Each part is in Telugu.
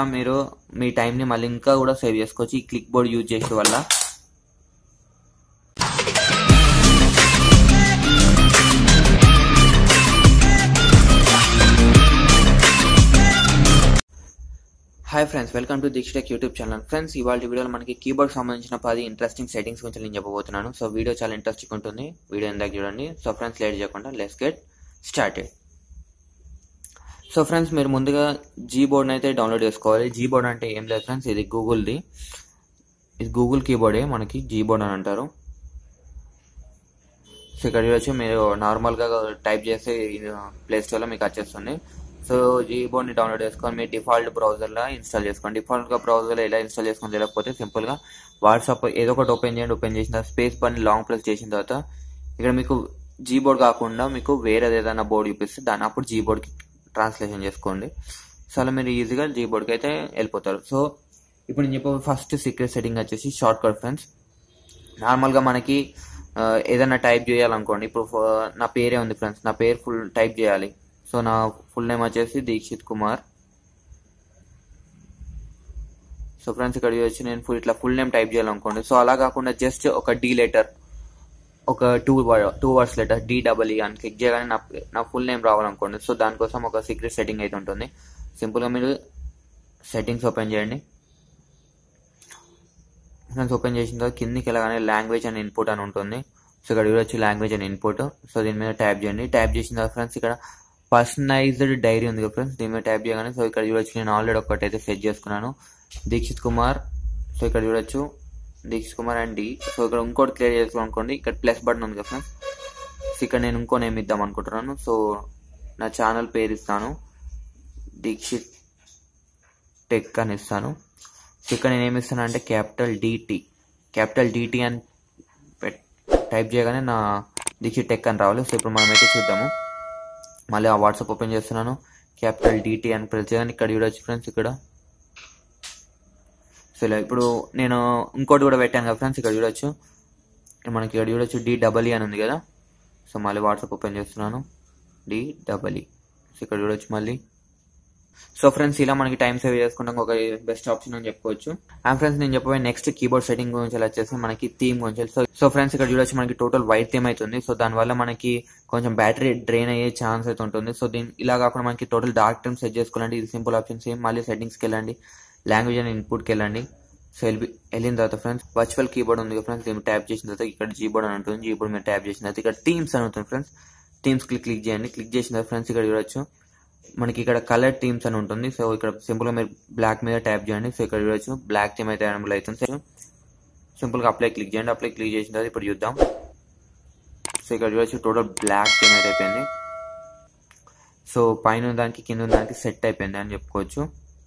మీరు మీ టైంని మళ్ళీ ఇంకా కూడా సేవ్ చేసుకోవచ్చు ఈ క్లిక్ బోర్డ్ యూజ్ చేసే వల్ల హాయ్ ఫ్రెండ్స్ వెల్కమ్ టు దీక్షటెక్ యూట్యూబ్ ఛానల్ ఫ్రెండ్స్ ఇవాళ వీడియోలో మనకి కీబోర్డ్ సంబంధించిన పది ఇంట్రెస్టింగ్ సెట్టింగ్స్ గురించి నేను చెప్పబోతున్నాను సో వీడియో చాలా ఇంట్రెస్టింగ్ ఉంటుంది వీడియో ఇందాక చూడండి సో ఫ్రెండ్స్ లేట్ చేయకుండా let's get started so friends మీరు ముందుగా జీ బోర్డ్ని అయితే డౌన్లోడ్ చేసుకోవాలి జీ బోర్డ్ అంటే ఏం లేదు ఫ్రెండ్స్ ఇది గూగుల్ది ఇది గూగుల్ కీబోర్డే మనకి జీ బోర్డ్ అని అంటారు సో ఇక్కడ వచ్చి మీరు నార్మల్గా టైప్ చేసి ప్లే స్టోర్లో మీకు వచ్చేస్తుంది సో జీ బోర్డ్ని డౌన్లోడ్ చేసుకొని మీ డిఫాల్ట్ బ్రౌజర్లో ఇన్స్టాల్ చేసుకోండి డిఫాల్ట్గా బ్రౌజర్లో ఎలా ఇన్స్టాల్ చేసుకొని తెలియకపోతే సింపుల్గా వాట్సాప్ ఏదో ఒకటి ఓపెన్ చేయండి ఓపెన్ చేసిన తర్వాత స్పేస్ బటన్ లాంగ్ ప్రెస్ చేసిన తర్వాత ఇక్కడ మీకు జీ బోర్డ్ కాకుండా మీకు వేరేది ఏదైనా బోర్డు చూపిస్తే దాన్ని అప్పుడు జీ బోర్డ్కి ట్రాన్స్లేషన్ చేసుకోండి సో అలా మీరు ఈజీగా జీ బోర్డ్కి అయితే వెళ్ళిపోతారు సో ఇప్పుడు నేను చెప్పే ఫస్ట్ సీక్రెట్ సెట్టింగ్ వచ్చేసి షార్ట్ కట్ ఫ్రెండ్స్ నార్మల్గా మనకి ఆ, ఏదైనా టైప్ చేయాలనుకోండి ఇప్పుడు ఫ- నా పేరే ఉంది ఫ్రెండ్స్ నా పేరు ఫుల్ టైప్ చేయాలి సో నా ఫుల్ నేమ్ వచ్చేసి దీక్షిత్ కుమార్ సో ఫ్రెండ్స్ ఇక్కడ వచ్చి నేను ఫుల్ ఇట్లా ఫుల్ నేమ్ టైప్ చేయాలనుకోండి సో అలా కాకుండా జస్ట్ ఒక డి లెటర్ ఒక two two words letter D double E అని క్లిక్ చేయగానే నా నా ఫుల్ నేమ్ రావాలనుకోండి సో దానికోసం ఒక సీక్రెట్ సెట్టింగ్ అయితే ఉంటుంది సింపుల్గా మీరు సెట్టింగ్స్ ఓపెన్ చేయండి ఫ్రెండ్స్ ఓపెన్ చేసిన తర్వాత కిందికి వెళ్ళగానే లాంగ్వేజ్ అండ్ ఇన్పుట్ అని ఉంటుంది సో ఇక్కడ వచ్చి లాంగ్వేజ్ అండ్ ఇన్పుట్ సో దీని మీద ట్యాప్ చేయండి ట్యాప్ చేసిన తర్వాత ఫ్రెండ్స్ ఇక్కడ పర్సనలైజ్డ్ డైరీ ఉంది కదా ఫ్రెండ్స్ దీని మీద ట్యాప్ చేయగానే సో ఇక్కడ చూడొచ్చు నేను ఆల్రెడీ ఒకటి అయితే సెట్ చేసుకున్నాను దీక్షిత్ కుమార్ సో ఇక్కడ చూడొచ్చు Dikshit Kumar and D so ఇక్కడ ఇంకోటి క్లియర్ చేసుకోవాలనుకోండి ఇక్కడ ప్లస్ బటన్ ఉంది కదా ఫ్రెండ్స్ సో ఇక్కడ నేను ఇంకో నేమ్ ఇద్దాం అనుకుంటున్నాను సో నా ఛానల్ పేరు ఇస్తాను దీక్షిత్ టెక్ అని ఇస్తాను సో ఇక్కడ నేను ఏమి ఇస్తాను అంటే క్యాపిటల్ డిటి క్యాపిటల్ డిటి అని పెట్- టైప్ చేయగానే నా దీక్షిత్ టెక్ అని రావాలి సో ఇప్పుడు మనం అయితే చూద్దాము మళ్ళీ ఆ వాట్సాప్ ఓపెన్ చేస్తున్నాను క్యాపిటల్ డిటి అని ప్రెస్ చేయగానే ఇక్కడ చూడొచ్చు ఫ్రెండ్స్ ఇక్కడ సో ఇలా ఇప్పుడు నేను ఇంకోటి కూడా పెట్టాను కదా ఫ్రెండ్స్ ఇక్కడ చూడొచ్చు మనకి ఇక్కడ చూడొచ్చు డి డబల్ అని ఉంది కదా సో మళ్ళీ వాట్సాప్ ఓపెన్ చేస్తున్నాను డి డబల్ సో ఇక్కడ చూడొచ్చు మళ్ళీ సో ఫ్రెండ్స్ ఇలా మనకి టైం సేవ్ చేసుకుంటాం ఒక బెస్ట్ ఆప్షన్ అని చెప్పుకోవచ్చు అండ్ ఫ్రెండ్స్ నేను చెప్పబోయే నెక్స్ట్ కీబోర్డ్ సెట్టింగ్ గురించి ఎలా వచ్చేసి మనకి థీమ్ గురించి సో సో ఫ్రెండ్స్ ఇక్కడ చూడొచ్చు మనకి టోటల్ వైట్ థీమ్ అవుతుంది సో దానివల్ల మనకి కొంచెం బ్యాటరీ డ్రైన్ అయ్యే ఛాన్స్ అయితే ఉంటుంది సో దీని ఇలా కాకుండా మనకి టోటల్ డార్క్ థీమ్ సెట్ చేసుకోవాలండి ఇది సింపుల్ ఆప్షన్ సేమ్ మళ్ళీ సెట్టింగ్స్కి వెళ్ళండి లాంగ్వేజ్ అండ్ ఇన్పుట్కి వెళ్ళండి సో వెళ్ళి వెళ్ళిన తర్వాత ఫ్రెండ్స్ వర్చువల్ కీబోర్డ్ ఉంది ఫ్రెండ్స్ దీన్ని ట్యాప్ చేసిన తర్వాత ఇక్కడ జీబోర్డ్ అని ఉంటుంది జీబోర్డ్ మీద ట్యాప్ చేసిన తర్వాత ఇక్కడ టీమ్స్ అని ఉంటుంది ఫ్రెండ్స్ టీమ్స్ క్లిక్ క్లిక్ చేయండి క్లిక్ చేసిన తర్వాత ఫ్రెండ్స్ ఇక్కడ చూడొచ్చు మనకి ఇక్కడ కలర్ టీమ్స్ అని ఉంటుంది సో ఇక్కడ సింపుల్ గా మీరు బ్లాక్ మీద ట్యాప్ చేయండి సో ఇక్కడ చూడొచ్చు బ్లాక్ టీమ్ అయితే అవైలబుల్ అవుతుంది సో సింపుల్ గా అప్లై క్లిక్ చేయండి అప్లై క్లిక్ చేసిన తర్వాత ఇప్పుడు చూద్దాం సో ఇక్కడ చూడొచ్చు టోటల్ బ్లాక్ టీమ్ అయితే అయిపోయింది సో పైన ఉన్న దానికి కింద ఉన్న దానికి సెట్ అయిపోయింది అని చెప్పుకోవచ్చు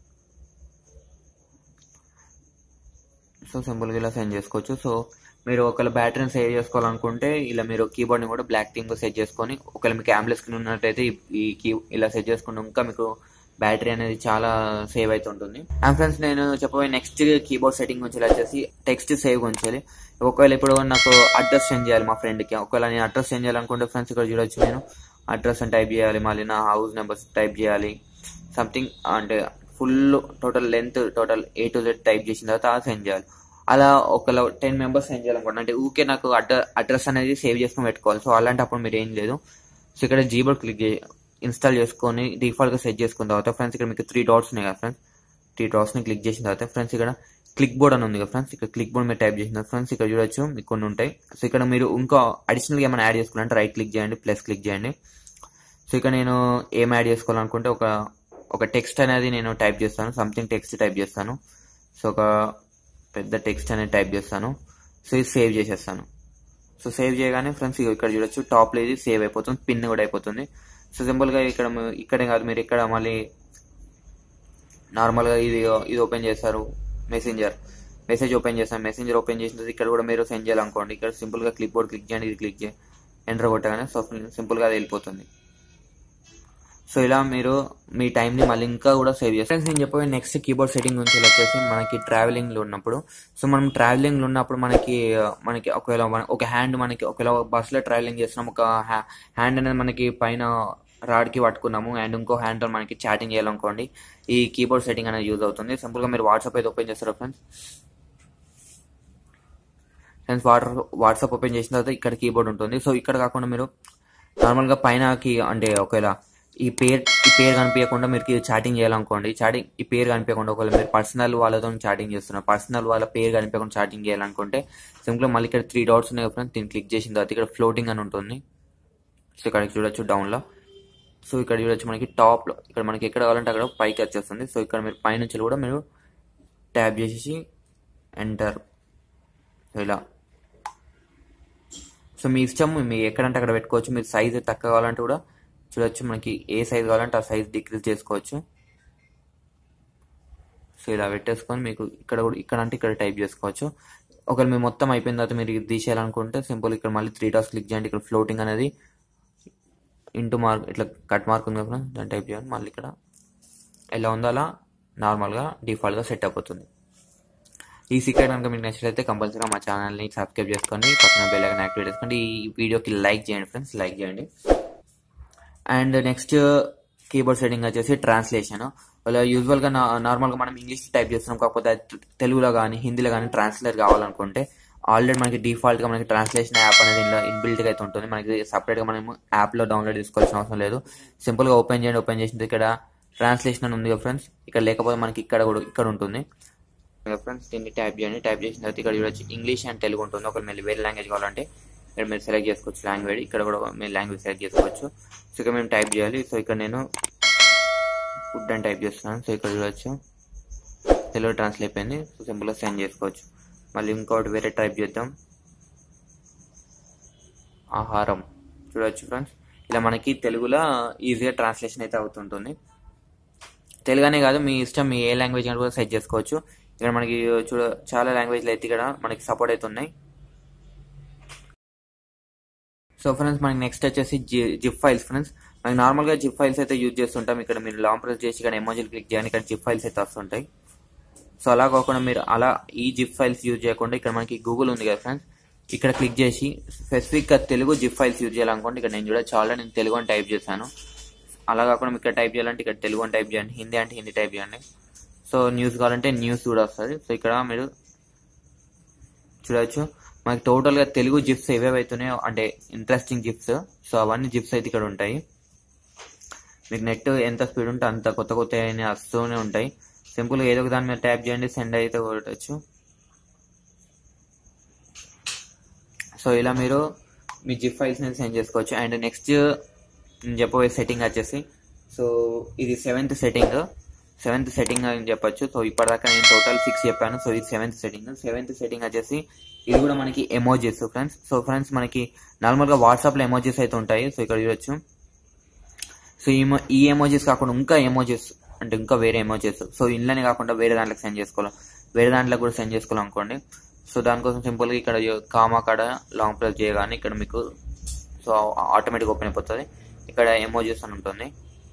సో సింపుల్గా ఇలా సెండ్ చేసుకోవచ్చు సో మీరు ఒకవేళ బ్యాటరీని సేవ్ చేసుకోవాలనుకుంటే ఇలా మీరు కీబోర్డ్ని కూడా బ్లాక్ థీమ్గా సెట్ చేసుకొని ఒకవేళ మీకు ఆంబులెన్స్ స్క్రీన్ ఉన్నట్టయితే ఈ- ఈ కీ ఇలా సెట్ చేసుకుంటే ఇంకా మీకు బ్యాటరీ అనేది చాలా సేవ్ అవుతుంటుంది అండ్ ఫ్రెండ్స్ నేను చెప్పబోయే నెక్స్ట్ కీబోర్డ్ సెట్టింగ్ గురించి ఇలా వచ్చేసి టెక్స్ట్ సేవ్ గురించి ఒకవేళ ఇప్పుడు నాకు అడ్రస్ సెండ్ చేయాలి మా ఫ్రెండ్కి ఒకవేళ నేను అడ్రస్ సెండ్ చేయాలనుకుంటే ఫ్రెండ్స్ ఇక్కడ చూడొచ్చు నేను అడ్రస్ అని టైప్ చేయాలి మళ్ళీ నా హౌస్ నెంబర్స్ టైప్ చేయాలి సంథింగ్ అంటే full total length total A to Z type చేసిన తర్వాత సెండ్ చేయాలి అలా ఒకవేళ టెన్ మెంబర్స్ సెండ్ చేయాలనుకోండి అంటే ఊకే నాకు అడ్ర అడ్రస్ అనేది సేవ్ చేసుకొని పెట్టుకోవాలి సో అలాంటప్పుడు మీరు ఏం లేదు సో ఇక్కడ జీబోర్డ్ క్లిక్ చే ఇన్స్టాల్ చేసుకొని డిఫాల్ట్గా సెట్ చేసుకున్న తర్వాత ఫ్రెండ్స్ ఇక్కడ మీకు త్రీ డాట్స్ ఉన్నాయి కదా ఫ్రెండ్స్ త్రీ డాట్స్ని క్లిక్ చేసిన తర్వాత ఫ్రెండ్స్ ఇక్కడ క్లిక్ బోర్డ్ అని ఉంది కదా ఫ్రెండ్స్ ఇక్కడ క్లిక్ బోర్డ్ మీరు టైప్ చేసిన ఫ్రెండ్స్ ఇక్కడ చూడొచ్చు మీకు కొన్ని ఉంటాయి సో ఇక్కడ మీరు ఇంకా అడిషనల్గా ఏమైనా యాడ్ చేసుకోవాలంటే రైట్ క్లిక్ చేయండి ప్లస్ క్లిక్ చేయండి సో ఇక్కడ నేను ఏం యాడ్ చేసుకోవాలనుకుంటే ఒక ఒక టెక్స్ట్ అనేది నేను టైప్ చేస్తాను సంథింగ్ టెక్స్ట్ టైప్ చేస్తాను సో ఒక పెద్ద టెక్స్ట్ అనేది టైప్ చేస్తాను సో ఇది సేవ్ చేసేస్తాను సో సేవ్ చేయగానే ఫ్రెండ్స్ ఇగో ఇక్కడ చూడొచ్చు టాప్లో ఇది సేవ్ అయిపోతుంది పిన్ కూడా అయిపోతుంది సో సింపుల్గా ఇక్కడ మీ- ఇక్కడే కాదు మీరు ఇక్కడ మళ్ళీ నార్మల్గా ఇది ఇది ఓపెన్ చేస్తారు మెసెంజర్ మెసేజ్ ఓపెన్ చేస్తాను మెసెంజర్ ఓపెన్ చేసిన తర్వాత ఇక్కడ కూడా మీరు సెండ్ చేయాలనుకోండి ఇక్కడ సింపుల్గా క్లిక్ బోర్డ్ క్లిక్ చేయండి ఇది క్లిక్ చేయండి ఎంటర్ కొట్టగానే సో సింపుల్గా అది వెళ్ళిపోతుంది సో ఇలా మీరు మీ టైంని మళ్ళీ ఇంకా కూడా సేవ్ చేస్తారు ఫ్రెండ్స్ నేను చెప్పబోయే నెక్స్ట్ కీబోర్డ్ సెట్టింగ్ గురించి ఇలా వచ్చేసి మనకి ట్రావెలింగ్లో ఉన్నప్పుడు సో మనం ట్రావెలింగ్లో ఉన్నప్పుడు మనకి మనకి ఒకవేళ మన- ఒక హ్యాండ్ మనకి ఒకవేళ బస్సులో ట్రావెలింగ్ చేస్తున్నాం ఒక హ్యాండ్ అనేది మనకి పైన రాడ్కి పట్టుకున్నాము అండ్ ఇంకో హ్యాండ్తో మనకి చాటింగ్ చేయాలనుకోండి ఈ కీబోర్డ్ సెట్టింగ్ అనేది యూజ్ అవుతుంది సింపుల్గా మీరు వాట్సాప్ అయితే ఓపెన్ చేస్తారు friends friends water WhatsApp open చేసిన తర్వాత ఇక్కడ కీబోర్డ్ ఉంటుంది సో ఇక్కడ కాకుండా మీరు నార్మల్గా పైన కీ అంటే ఒకవేళ ఈ పేరు ఈ పేరు కనిపించకుండా మీరు చాటింగ్ చేయాలనుకోండి చాటింగ్ ఈ పేరు కనిపించకుండా ఒకవేళ మీరు పర్సనల్ వాళ్ళతో చాటింగ్ చేస్తున్నారు పర్సనల్ వాళ్ళ పేరు కనిపించకుండా చాటింగ్ చేయాలనుకుంటే సింపుల్గా మళ్ళీ ఇక్కడ త్రీ డాట్స్ ఉన్నాయి ఫ్రెండ్స్ దీన్ని క్లిక్ చేసిన తర్వాత ఇక్కడ ఫ్లోటింగ్ అని ఉంటుంది సో ఇక్కడ చూడొచ్చు డౌన్లో సో ఇక్కడ చూడొచ్చు మనకి టాప్లో ఇక్కడ మనకి ఎక్కడ కావాలంటే అక్కడ పైకి వచ్చేస్తుంది సో ఇక్కడ మీరు పైనుంచి కూడా మీరు ట్యాప్ చేసేసి ఎంటర్ ఇలా సో మీ ఇష్టం మీ ఎక్కడంటే అక్కడ పెట్టుకోవచ్చు మీరు సైజ్ తక్కువ కావాలంటే కూడా చూడొచ్చు మనకి ఏ సైజ్ కావాలంటే ఆ సైజ్ డిక్రీజ్ చేసుకోవచ్చు సో ఇలా పెట్టేసుకొని మీకు ఇక్కడ కూడా ఇక్కడ అంటే ఇక్కడ టైప్ చేసుకోవచ్చు ఒకవేళ మీరు మొత్తం అయిపోయిన తర్వాత మీరు ఇది తీసేయాలనుకుంటే సింపుల్ ఇక్కడ మళ్ళీ త్రీ డాట్స్ క్లిక్ చేయండి ఇక్కడ ఫ్లోటింగ్ అనేది ఇంటూ మార్క్ ఇట్లా కట్ మార్క్ ఉంది కదా దాన్ని టైప్ చేయండి మళ్ళీ ఇక్కడ ఎలా ఉందో అలా నార్మల్గా డిఫాల్ట్గా సెట్ అయిపోతుంది ఈ సీక్రెట్ కనుక మీకు నచ్చినట్లయితే కంపల్సరీగా మా ఛానల్ని సబ్స్క్రైబ్ చేసుకోండి పక్కన బెల్ ఐకాన్ యాక్టివేట్ చేసుకోండి ఈ వీడియోకి లైక్ చేయండి ఫ్రెండ్స్ లైక్ చేయండి అండ్ నెక్స్ట్ కీబోర్డ్ సెట్టింగ్ వచ్చేసి ట్రాన్స్లేషన్ వాళ్ళ యూజువల్గా నార్మల్గా మనం ఇంగ్లీష్ టైప్ చేస్తున్నాం కాకపోతే అది తెలుగులో కానీ హిందీలో కానీ ట్రాన్స్లేట్ కావాలనుకుంటే ఆల్రెడీ మనకి డిఫాల్ట్గా మనకి ట్రాన్స్లేషన్ యాప్ అనేది ఇందులో ఇన్బిల్ట్గా అయితే ఉంటుంది మనకి సపరేట్గా మనం యాప్లో డౌన్లోడ్ చేసుకోవాల్సిన అవసరం లేదు సింపుల్గా ఓపెన్ చేయండి ఓపెన్ చేసిన ఇక్కడ ట్రాన్స్లేషన్ అని ఉంది కదా ఫ్రెండ్స్ ఇక్కడ లేకపోతే మనకి ఇక్కడ కూడా ఇక్కడ ఉంటుంది ఫ్రెండ్స్ దీన్ని టైప్ చేయండి టైప్ చేసిన తర్వాత ఇక్కడ చూడొచ్చు ఇంగ్లీష్ అండ్ తెలుగు ఉంటుంది ఒకవేళ మీరు వేరే లాంగ్వేజ్ కావాలంటే ఇక్కడ మీరు సెలెక్ట్ చేసుకోవచ్చు లాంగ్వేజ్ ఇక్కడ కూడా మీరు లాంగ్వేజ్ సెలెక్ట్ చేసుకోవచ్చు సో ఇక్కడ మేము టైప్ చేయాలి సో ఇక్కడ నేను ఫుడ్ అని టైప్ చేస్తున్నాను సో ఇక్కడ చూడొచ్చు తెలుగు ట్రాన్స్లేట్ అయిపోయింది సో సింపుల్గా సెండ్ చేసుకోవచ్చు మళ్ళీ ఇంకోటి వేరే టైప్ చేద్దాం ఆహారం చూడొచ్చు ఫ్రెండ్స్ ఇలా మనకి తెలుగులో ఈజీగా ట్రాన్స్లేషన్ అయితే అవుతుంటుంది తెలుగు అనే కాదు మీ ఇష్టం మీ ఏ లాంగ్వేజ్ అని కూడా సెట్ చేసుకోవచ్చు ఇక్కడ మనకి చూడ చాలా లాంగ్వేజ్లు అయితే ఇక్కడ మనకి సపోర్ట్ అవుతున్నాయి సో ఫ్రెండ్స్ మనకి నెక్స్ట్ వచ్చేసి జి జిప్ ఫైల్స్ ఫ్రెండ్స్ మనకి నార్మల్గా జిప్ ఫైల్స్ అయితే యూజ్ చేస్తుంటాం ఇక్కడ మీరు లాంగ్ ప్రెస్ చేసి ఇక్కడ ఎమోజీలు క్లిక్ చేయండి ఇక్కడ జిప్ ఫైల్స్ అయితే వస్తుంటాయి సో అలా కాకుండా మీరు అలా ఈ జిప్ ఫైల్స్ యూజ్ చేయకుండా ఇక్కడ మనకి గూగుల్ ఉంది కదా ఫ్రెండ్స్ ఇక్కడ క్లిక్ చేసి స్పెసిఫిక్గా తెలుగు జిప్ ఫైల్స్ యూజ్ చేయాలనుకోండి ఇక్కడ నేను చూడొచ్చు ఆల్రెడీ నేను తెలుగు అని టైప్ చేశాను అలా కాకుండా మీకు ఇక్కడ టైప్ చేయాలంటే ఇక్కడ తెలుగు అని టైప్ చేయండి హిందీ అంటే హిందీ టైప్ చేయండి సో న్యూస్ కావాలంటే న్యూస్ కూడా వస్తుంది సో ఇక్కడ మీరు చూడవచ్చు మనకి టోటల్గా తెలుగు జిప్స్ ఏవేవైతున్నాయో అంటే ఇంట్రెస్టింగ్ జిప్స్ సో అవన్నీ జిప్స్ అయితే ఇక్కడ ఉంటాయి మీకు నెట్ ఎంత స్పీడ్ ఉంటే అంత కొత్త కొత్త వస్తూనే ఉంటాయి సింపుల్గా ఏదో ఒక దాని మీద ట్యాప్ చేయండి సెండ్ అయితే కొట్టచ్చు సో ఇలా మీరు మీ జిప్ ఫైల్స్ అనేది సెండ్ చేసుకోవచ్చు అండ్ నెక్స్ట్ నేను చెప్పబోయే సెట్టింగ్ వచ్చేసి సో ఇది సెవెంత్ సెట్టింగ్ సెవెంత్ సెట్టింగ్ అని చెప్పొచ్చు సో ఇప్పటిదాకా నేను టోటల్ సిక్స్ చెప్పాను సో ఇది సెవెంత్ సెట్టింగ్ సెవెంత్ సెట్టింగ్ వచ్చేసి ఇది కూడా మనకి ఎమోజీస్ ఫ్రెండ్స్ సో ఫ్రెండ్స్ మనకి నార్మల్గా వాట్సాప్లో ఎమోజీస్ అయితే ఉంటాయి సో ఇక్కడ చూడొచ్చు సో ఈ ఈ ఎమోజీస్ కాకుండా ఇంకా ఎమోజీస్ అంటే ఇంకా వేరే ఎమోజీస్ సో ఇంట్లోనే కాకుండా వేరే దాంట్లోకి సెండ్ చేసుకోవాలి వేరే దాంట్లో కూడా సెండ్ చేసుకోవాలనుకోండి సో దానికోసం సింపుల్గా ఇక్కడ కామా కాడ లాంగ్ ప్రెస్ చేయగానే ఇక్కడ మీకు సో ఆటోమేటిక్ ఓపెన్ అయిపోతుంది ఇక్కడ ఎమోజీస్ అని ఉంటుంది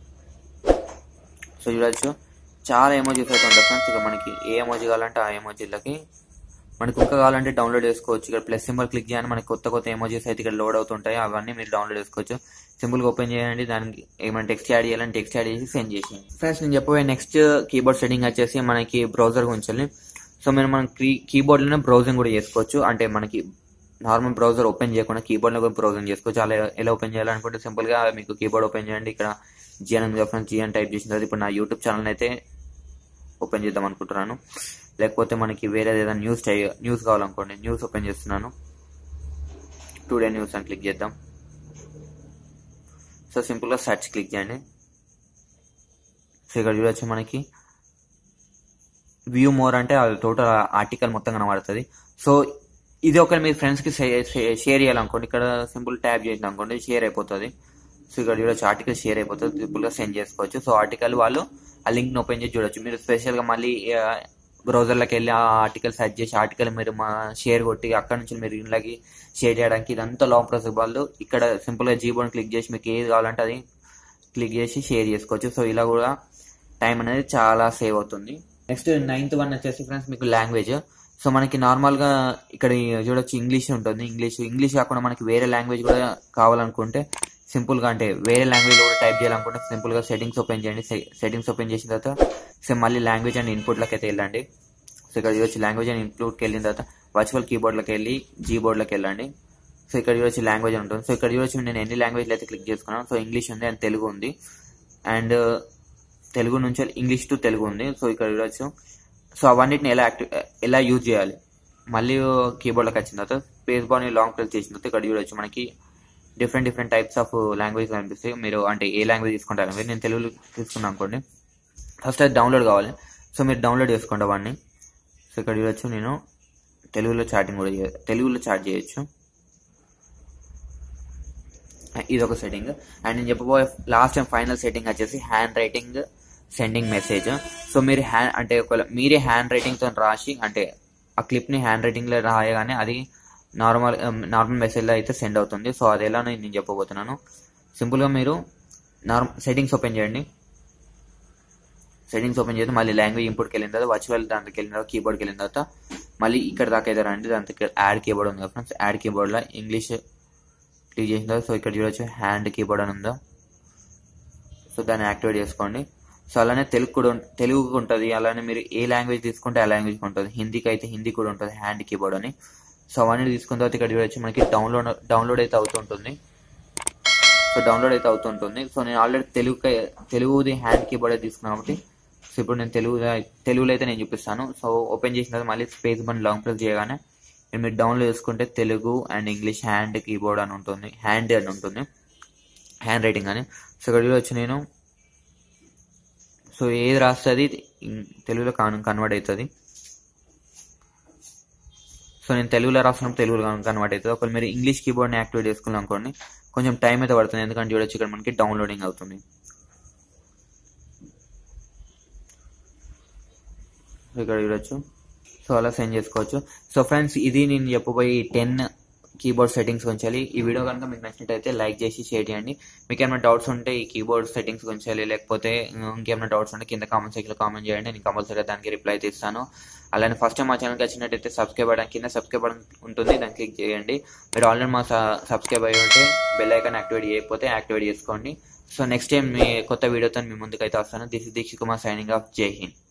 సో చూడొచ్చు చాలా ఎమోజీస్ అయితే ఉంటాయి ఫ్రెండ్స్ ఇక్కడ మనకి ఏ ఎమోజీ కావాలంటే ఆ ఎమోజీలకి మనకి ఇంకా కావాలంటే డౌన్లోడ్ చేసుకోవచ్చు ఇక్కడ ప్లస్ సింబల్ క్లిక్ చేయండి మనకి కొత్త కొత్త ఎమోజీస్ అయితే ఇక్కడ లోడ్ అవుతుంటాయి అవన్నీ మీరు డౌన్లోడ్ చేసుకోవచ్చు సింపుల్గా ఓపెన్ చేయండి దానికి ఏమైనా టెక్స్ట్ యాడ్ చేయాలంటే టెక్స్ట్ యాడ్ చేసి సెండ్ చేసేయండి ఫ్రెండ్స్ నేను చెప్పబోయే నెక్స్ట్ కీబోర్డ్ సెట్టింగ్ వచ్చేసి మనకి బ్రౌజర్ గురించి సో మీరు మనం కీ కీబోర్డ్లోనే బ్రౌజింగ్ కూడా చేసుకోవచ్చు అంటే మనకి నార్మల్ బ్రౌజర్ ఓపెన్ చేయకుండా కీబోర్డ్లో కూడా బ్రౌజింగ్ చేసుకోవచ్చు అలా ఎలా ఓపెన్ చేయాలనుకుంటే సింపుల్గా మీకు కీబోర్డ్ ఓపెన్ చేయండి ఇక్కడ జిఎన్ ఉంది ఫ్రెండ్స్ జిఎన్ టైప్ చేసిన తర్వాత ఇప్పుడు నా యూట్యూబ్ ఛానల్ అయితే ఓపెన్ చేద్దాం అనుకుంటున్నాను లేకపోతే మనకి వేరే ఏదైనా న్యూస్ న్యూస్ కావాలనుకోండి న్యూస్ ఓపెన్ చేస్తున్నాను టుడే న్యూస్ అని క్లిక్ చేద్దాం సో సింపుల్గా సెర్చ్ క్లిక్ చేయండి సో ఇక్కడ చూడొచ్చు మనకి వ్యూ మోర్ అంటే టోటల్ ఆర్టికల్ మొత్తం కనబడుతుంది సో ఇది ఒక మీ ఫ్రెండ్స్కి షేర్ చేయాలనుకోండి ఇక్కడ సింపుల్ ట్యాప్ చేసిన అనుకోండి షేర్ అయిపోతుంది సో ఇక్కడ చూడొచ్చు ఆర్టికల్ షేర్ అయిపోతుంది సింపుల్గా సెండ్ చేసుకోవచ్చు సో ఆర్టికల్ వాళ్ళు ఆ లింక్ని ఓపెన్ చేసి చూడొచ్చు మీరు స్పెషల్గా మళ్ళీ బ్రౌజర్లోకి వెళ్ళి ఆ ఆర్టికల్ సెర్చ్ చేసి ఆర్టికల్ మీరు మా షేర్ కొట్టి అక్కడ నుంచి మీరు ఇంట్లోకి షేర్ చేయడానికి ఇదంతా లాంగ్ ప్రాసెస్ వాళ్ళు ఇక్కడ సింపుల్గా జీబోర్డ్ క్లిక్ చేసి మీకు ఏది కావాలంటే అది క్లిక్ చేసి షేర్ చేసుకోవచ్చు సో ఇలా కూడా టైం అనేది చాలా సేవ్ అవుతుంది నెక్స్ట్ నైన్త్ వన్ వచ్చేసి ఫ్రెండ్స్ మీకు లాంగ్వేజ్ సో మనకి నార్మల్గా ఇక్కడ చూడొచ్చు ఇంగ్లీష్ ఉంటుంది ఇంగ్లీష్ ఇంగ్లీష్ కాకుండా మనకి వేరే లాంగ్వేజ్ కూడా కావాలనుకుంటే సింపుల్గా అంటే వేరే లాంగ్వేజ్లో కూడా టైప్ చేయాలనుకుంటే సింపుల్గా సెట్టింగ్స్ ఓపెన్ చేయండి సెట్టింగ్స్ ఓపెన్ చేసిన తర్వాత సో మళ్ళీ లాంగ్వేజ్ అండ్ ఇన్పుట్లోకి అయితే వెళ్ళండి సో ఇక్కడ వచ్చి లాంగ్వేజ్ అండ్ ఇన్పుట్కి వెళ్ళిన తర్వాత వర్చువల్ కీబోర్డ్లోకి వెళ్ళి జీ బోర్డ్లోకి వెళ్ళండి సో ఇక్కడ చూడొచ్చు లాంగ్వేజ్ అని ఉంటుంది సో ఇక్కడ చూడొచ్చు నేను ఎన్ని లాంగ్వేజ్లు అయితే క్లిక్ చేసుకున్నాను సో ఇంగ్లీష్ ఉంది అండ్ తెలుగు ఉంది అండ్ తెలుగు నుంచి ఇంగ్లీష్ టు తెలుగు ఉంది సో ఇక్కడ చూడొచ్చు సో అవన్నిటిని ఎలా యాక్టివ్ ఎలా యూజ్ చేయాలి మళ్ళీ కీబోర్డ్లోకి వచ్చిన తర్వాత స్పేస్ బార్ని లాంగ్ ప్రెస్ చేసిన తర్వాత ఇక్కడ చూడొచ్చు మనకి different different types of language కనిపిస్తాయి మీరు అంటే ఏ లాంగ్వేజ్ తీసుకుంటారు మీరు నేను తెలుగులో తీసుకున్నాను అనుకోండి ఫస్ట్ అది డౌన్లోడ్ కావాలి సో మీరు డౌన్లోడ్ చేసుకోండి అవన్నీ సో ఇక్కడ చూడొచ్చు నేను తెలుగులో చాటింగ్ కూడా చేయ తెలుగులో చాట్ చేయొచ్చు ఇది ఒక సెట్టింగ్ అండ్ నేను చెప్పబోయే లాస్ట్ అండ్ ఫైనల్ సెట్టింగ్ వచ్చేసి handwriting sending message so మీరు హ్యాండ్ అంటే ఒకవేళ మీరే హ్యాండ్ రైటింగ్తో రాసి అంటే ఆ క్లిప్ని హ్యాండ్ రైటింగ్లో రాయగానే అది నార్మల్ నార్మల్ మెసేజ్లో అయితే సెండ్ అవుతుంది సో అది ఎలా నేను చెప్పబోతున్నాను సింపుల్గా మీరు నార్మల్ సెట్టింగ్స్ ఓపెన్ చేయండి సెట్టింగ్స్ ఓపెన్ చేస్తే మళ్ళీ లాంగ్వేజ్ ఇంపోర్ట్కి వెళ్ళిన తర్వాత వర్చువల్ దాంట్లోకి వెళ్ళిన తర్వాత కీబోర్డ్కి వెళ్ళిన తర్వాత మళ్ళీ ఇక్కడ దాకా అయితే రండి దాంట్లో యాడ్ కీబోర్డ్ ఉంది కదా ఫ్రెండ్స్ యాడ్ కీబోర్డ్లో ఇంగ్లీష్ క్లిక్ చేసిన తర్వాత సో ఇక్కడ చూడొచ్చు హ్యాండ్ కీబోర్డ్ అని ఉందా సో దాన్ని యాక్టివేట్ చేసుకోండి సో అలానే తెలుగు కూడా ఉం- తెలుగు ఉంటుంది అలానే మీరు ఏ లాంగ్వేజ్ తీసుకుంటే ఆ లాంగ్వేజ్ ఉంటుంది హిందీకి అయితే హిందీ కూడా ఉంటుంది హ్యాండ్ కీబోర్డ్ అని సో అవన్నీ తీసుకున్న తర్వాత ఇక్కడ చూడొచ్చు మనకి డౌన్లోడ్ డౌన్లోడ్ అయితే అవుతుంటుంది సో డౌన్లోడ్ అయితే అవుతుంటుంది సో నేను ఆల్రెడీ తెలుగు తెలుగుది హ్యాండ్ కీబోర్డ్ అయితే తీసుకున్నాను కాబట్టి సో ఇప్పుడు నేను తెలుగు తెలుగులో అయితే నేను చూపిస్తాను సో ఓపెన్ చేసిన తర్వాత మళ్ళీ స్పేస్ బన్ లాంగ్ ప్రెస్ చేయగానే నేను మీరు డౌన్లోడ్ చేసుకుంటే Telugu and English hand keyboard అని ఉంటుంది హ్యాండ్ అని ఉంటుంది హ్యాండ్ రైటింగ్ అని సో ఇక్కడ చూడొచ్చు నేను సో ఏది రాస్తే అది ఇం- తెలుగులో కాను కన్వర్ట్ అవుతుంది సో నేను తెలుగులో రాస్తున్నప్పుడు తెలుగులో కన్వర్ట్ అవుతుంది ఒకవేళ మీరు ఇంగ్లీష్ కీబోర్డ్ని యాక్టివేట్ చేసుకున్నాం అనుకోండి కొంచెం టైం అయితే పడుతుంది ఎందుకంటే చూడొచ్చు ఇక్కడ మనకి డౌన్లోడింగ్ అవుతుంది సో ఇక్కడ చూడొచ్చు సో అలా సెండ్ చేసుకోవచ్చు సో ఫ్రెండ్స్ ఇది నేను చెప్పబోయి టెన్ కీబోర్డ్ సెట్టింగ్స్ గురించి ఈ వీడియో కనుక మీకు నచ్చినట్టయితే లైక్ చేసి షేర్ చేయండి మీకు ఏమైనా డౌట్స్ ఉంటే ఈ కీబోర్డ్ సెట్టింగ్స్ గురించి లేకపోతే ఇంకేమైనా డౌట్స్ ఉంటే కింద కామెంట్ సెక్షన్లో కామెంట్ చేయండి నేను కంపల్సరీగా దానికి రిప్లై అయితే ఇస్తాను అలానే ఫస్ట్ టైం మా ఛానల్కి వచ్చినట్టయితే సబ్స్క్రైబ్ అవ్వడానికి కింద సబ్స్క్రైబ్ బటన్ ఉంటుంది దాన్ని క్లిక్ చేయండి మీరు ఆల్రెడీ మా సబ్స్క్రైబ్ అయ్యి ఉంటే బెల్ ఐకాన్ యాక్టివేట్ చేయకపోతే యాక్టివేట్ చేసుకోండి సో నెక్స్ట్ టైం మీ కొత్త వీడియోతో మీ ముందుకైతే వస్తాను this is Dikshit Kumar signing off Jai Hind